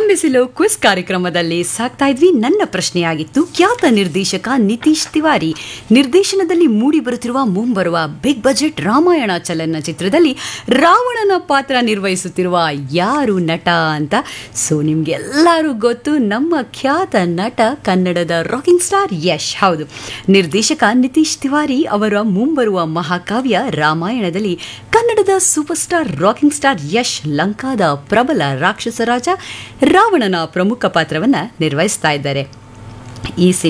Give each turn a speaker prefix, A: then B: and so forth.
A: ಹೊಂಬಿಸಿಲು quiz ಕಾರ್ಯಕ್ರಮದಲ್ಲಿ ಸಾಕ್ತಾ ಇದ್ವಿ ನನ್ನ ಪ್ರಶ್ನೆಯಾಗಿತ್ತು ಖ್ಯಾತ ನಿರ್ದೇಶಕ ನಿತೀಶ್ ತಿವಾರಿ ನಿರ್ದೇಶನದಲ್ಲಿ ಮೂಡಿ ಬರುತ್ತಿರುವ ಮುಂಬರುವ ಬಿಗ್ ಬಜೆಟ್ ರಾಮಾಯಣ ಚಲನಚಿತ್ರದಲ್ಲಿ ರಾವಣನ ಪಾತ್ರ ನಿರ್ವಹಿಸುತ್ತಿರುವ ಯಾರು ನಟ ಅಂತ ಸೊ ನಿಮ್ಗೆಲ್ಲರೂ ಗೊತ್ತು ನಮ್ಮ ಖ್ಯಾತ ನಟ ಕನ್ನಡದ ರಾಕಿಂಗ್ ಸ್ಟಾರ್ ಯಶ್ ಹೌದು ನಿರ್ದೇಶಕ ನಿತೀಶ್ ತಿವಾರಿ ಅವರ ಮುಂಬರುವ ಮಹಾಕಾವ್ಯ ರಾಮಾಯಣದಲ್ಲಿ ಕನ್ನಡದ super star rocking star Yash ಲಂಕಾದ ಪ್ರಬಲ ರಾಕ್ಷಸ ರಾಜ ರಾವಣನ ಪ್ರಮುಖ ಪಾತ್ರವನ್ನ ನಿರ್ವಹಿಸ್ತಾ ಇದ್ದಾರೆ ಈ